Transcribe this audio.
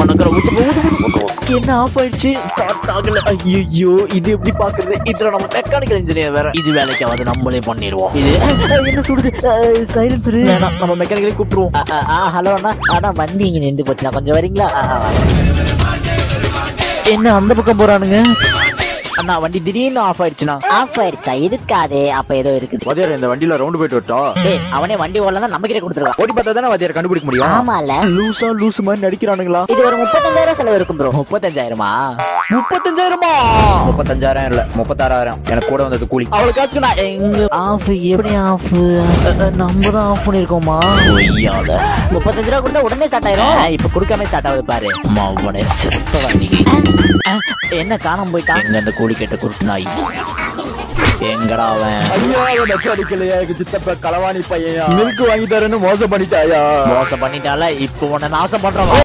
கணக்கில் ஊத்து ஊத்து ஊத்து ஊத்து என்ன ஆஃப் ஆயிடுச்சு ஸ்டார்ட் ஆகல ஐயோ இது எப்படி பாக்குறது இதுல நம்ம மெக்கானிக்கல் இன்ஜினியர் வேற இது வேலைக்கு ஆகாது நம்மளே பண்ணிடுவோம் இது அஹ், அஹ், என்ன சொல்றது சைலன்சர் வேணாம் நம்ம மெக்கானிக்கலே கூப்பிட்டுருவோம் ஹலோ அண்ணா அண்ணா வண்டி இங்க நின்று போச்சுண்ணா கொஞ்சம் வரீங்களா ஆ, ஆ, வரேன். என்ன அந்த பக்கம் போறானுங்க அண்ணா வண்டி திடீர்னு ஆஃப் ஆயிடுச்சுண்ணா ஆஃப் ஆயிடுச்சா இருக்காதே அப்ப ஏதோ இருக்குது வாத்தியார் இந்த வண்டியில ரவுண்டு போயிட்டு விட்டோம் டேய் அவனே வண்டி ஓடலாம் நம்ம கிட்ட கொடுத்துருவான் ஓடி பார்த்தா தானே வாத்தியார் கண்டுபிடிக்க முடியும் ஆமால லூசா லூசு மாதிரி நடிக்கிறானுங்களா இது ஒரு முப்பத்தஞ்சாயிரம் செலவு இருக்கும் ப்ரோ முப்பத்தஞ்சாயிரமா முப்பத்தஞ்சாயிரமா முப்பத்தஞ்சாயிரம் இல்ல முப்பத்தாறாயிரம் எனக்கு கூட வந்தது கூலி அவ்வளவு காசுக்கு நான் எங்க ஆஃப் எப்படி ஆஃப் நம்ம தான் ஆஃப் பண்ணிருக்கோமா ஒய்யாத முப்பத்தஞ்சு ரூபா கொடுத்தா உடனே ஸ்டார்ட் ஆயிரும் இப்ப கொடுக்காம ஸ்டார்ட் ஆகுது பாரு மாவனே சிறுத்த வண்டிக்கு என்ன காணாம போயிட்டான் எங்க அந்த கூலி கேட்ட குருட்டு நாய் எங்கடா அவன் ஐயா மெக்கானிக்கலையா சித்தப்ப களவாணி பையன் மில்க் வாங்கி தரேன்னு மோசம் பண்ணிட்டாயா மோசம் பண்ணிட்டால இப்போ உன்னை நாசம் பண்றவன்